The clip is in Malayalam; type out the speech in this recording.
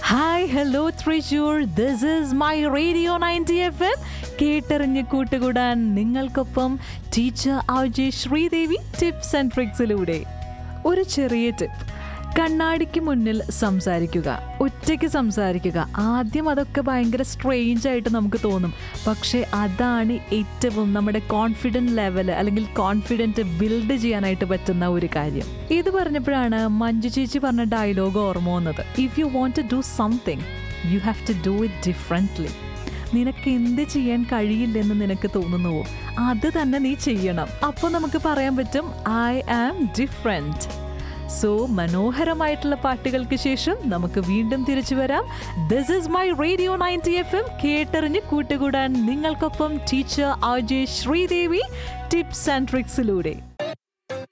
hi hello Thrissur this is my radio ninety F M കേട്ടറിഞ്ഞ് കൂട്ടുകൂടാൻ നിങ്ങൾക്കൊപ്പം teacher RJ Sreedevi tips and ട്രിക്സിലൂടെ ഒരു ചെറിയ ടിപ്പ് കണ്ണാടിക്ക് മുന്നിൽ സംസാരിക്കുക ഒറ്റയ്ക്ക് സംസാരിക്കുക ആദ്യം അതൊക്കെ ഭയങ്കര സ്ട്രെയിഞ്ച് ആയിട്ട് നമുക്ക് തോന്നും പക്ഷേ അതാണ് ഏറ്റവും നമ്മുടെ കോൺഫിഡൻറ്റ് ലെവൽ അല്ലെങ്കിൽ കോൺഫിഡൻറ്റ് ബിൽഡ് ചെയ്യാനായിട്ട് പറ്റുന്ന ഒരു കാര്യം ഇത് പറഞ്ഞപ്പോഴാണ് മഞ്ജു ചേച്ചി പറഞ്ഞ ഡയലോഗ് ഓർമ്മ വന്നത് if you want to do something you have to do it differently നിനക്ക് എന്ത് ചെയ്യാൻ കഴിയില്ലെന്ന് നിനക്ക് തോന്നുന്നുവോ അത് തന്നെ നീ ചെയ്യണം അപ്പോൾ നമുക്ക് പറയാൻ പറ്റും ഐ ആം ഡിഫറെൻറ്റ് സോ മനോഹരമായിട്ടുള്ള പാട്ടുകൾക്ക് ശേഷം നമുക്ക് വീണ്ടും തിരിച്ചു വരാം this is my radio ninety F M കേട്ടറിഞ്ഞ് കൂട്ടുകൂടാൻ നിങ്ങൾക്കൊപ്പം teacher R J Sreedevi tips and ട്രിക്സിലൂടെ